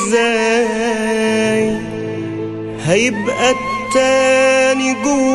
ازاي هيبقى التاني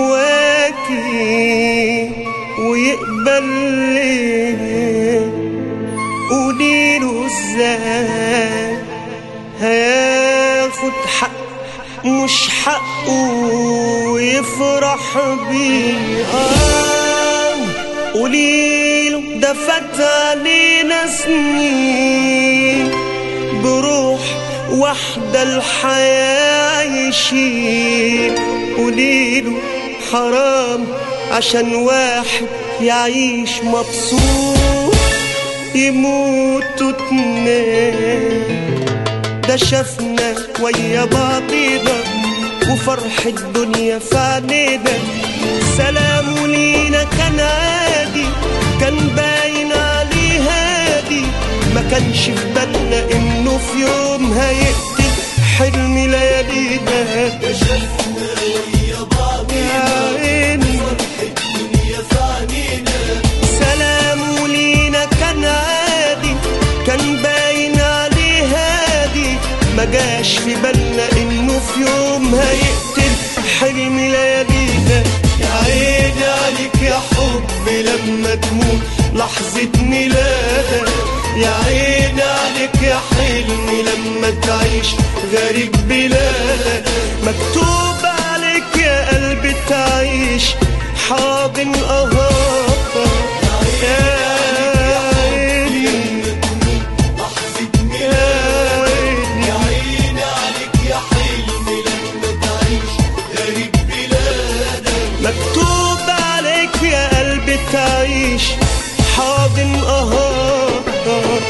جواكي ويقبل ليه قوليله ازاي هياخد حق مش حقه ويفرح بيه آه قوليله ده فات علينا سنين بروح واحدة الحياة يشيل قوليله حرام عشان واحد يعيش مبسوط يموت اتنين ده شافنا ويا بعضينا وفرح الدنيا في عينينا سلام لينا كان عادي كان باين عليه هادي ما كانش في بالنا انه في يوم هيقتل حلم ليالينا ده شافنا ويا يا بعضينا عيني فرح الدنيا في عنينا سلام لينا كان عادي كان باين عليه هادي ما جاش في بالنا انه في يوم هيقتل حلم ليالينا يا عيني عليك يا حب لما تموت لحظة ميلادك يا عيني عليك يا حلمي لما تعيش غريب بلادك مكتوب عليك يا قلبي تعيش حاضن أهاتك يا عيني لما تموت لحظة يا ميلادك عيني يا عيني عليك يا حلمي لما تعيش غريب بلادك مكتوب عليك يا قلبي تعيش حاضن أهاتك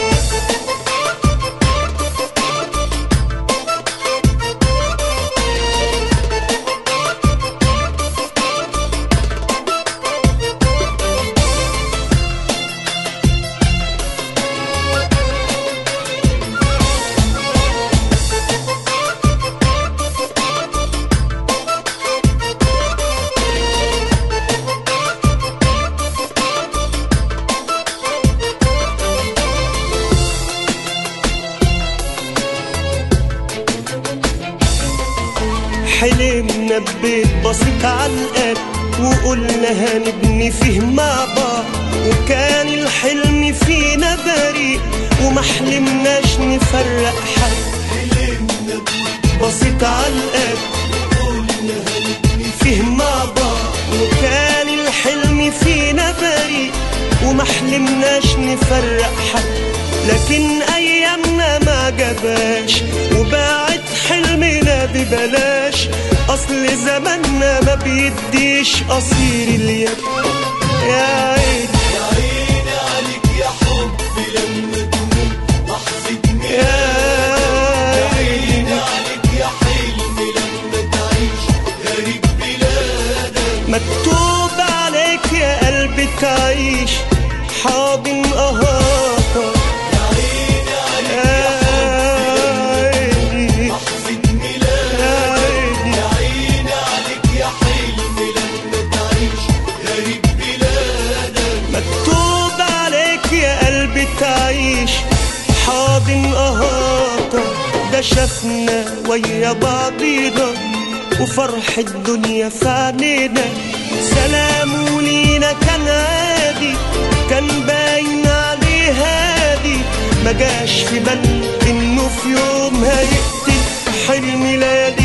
حلمنا ببيت بسيط على القد وقلنا هنبني فيه مع بعض وكان الحلم فينا بريء وما حلمناش نفرق حد حلمنا بسيط على القد قلنا هنبني فيه مع بعض وكان الحلم فينا بريء وما حلمناش نفرق حد لكن ايامنا ما جاباش وباعت حلمنا ببلاش اصل زماننا ما بيديش قصير اليد يا عيني يا عيني عليك يا حب لما تموت لحظة يا ميلادك يا عيني عيني عليك يا حلمي لما تعيش غريب بلادك مكتوب عليك يا قلبي تعيش حاضن أهاتك يا عيني عليك يا عيني لحظة ميلادك يا عيني يا عيني عليك يا حلمي لما تعيش غريب بلادك مكتوب عليك يا قلبي تعيش حاضن أهاتك ده شافنا ويا بعضينا وفرح الدنيا في عينينا سلام لينا كان عادي كان باين عليه هادي ما جاش في بالنا انه في يوم هيقتل حلم ليالي